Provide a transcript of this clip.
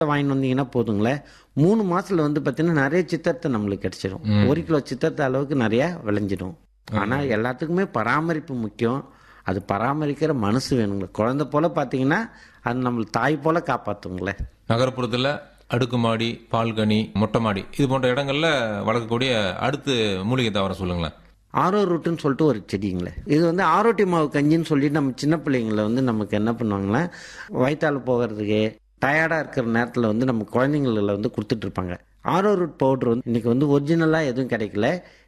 வாங்கிட்டு வந்தீங்கன்னா போதுங்களே மூணு மாசத்துல வந்து பார்த்தீங்கன்னா நிறைய சித்தரத்தை நம்மளுக்கு கிடைச்சிடும் ஒரு கிலோ சித்தரத்தை அளவுக்கு நிறைய விளைஞ்சிடும் ஆனால் எல்லாத்துக்குமே பராமரிப்பு முக்கியம் அது பராமரிக்கிற மனசு வேணுங்களே குழந்தை போல பார்த்தீங்கன்னா அது நம்மளுக்கு தாய் போல காப்பாற்றுங்களே நகர்ப்புறத்துல அடுக்குமாடி பால்கனி மொட்டை மாடி இது போன்ற இடங்கள்ல வளர்க்கக்கூடிய அடுத்து மூலிகை தாவரம் சொல்லுங்களேன் ஆரோ ரூட்டுன்னு சொல்லிட்டு ஒரு செடிங்களே இது வந்து ஆரோட்டி மாவு கஞ்சின்னு சொல்லிட்டு நம்ம சின்ன பிள்ளைங்களை வந்து நமக்கு என்ன பண்ணுவாங்கன்னா வயிற்றால போகிறதுக்கு டயர்டாக இருக்கிற நேரத்தில் வந்து நம்ம குழந்தைங்கள வந்து கொடுத்துட்டு இருப்பாங்க ஆரோ ரூட் பவுடர் வந்து இன்னைக்கு வந்து ஒரிஜினலாக எதுவும் கிடைக்கல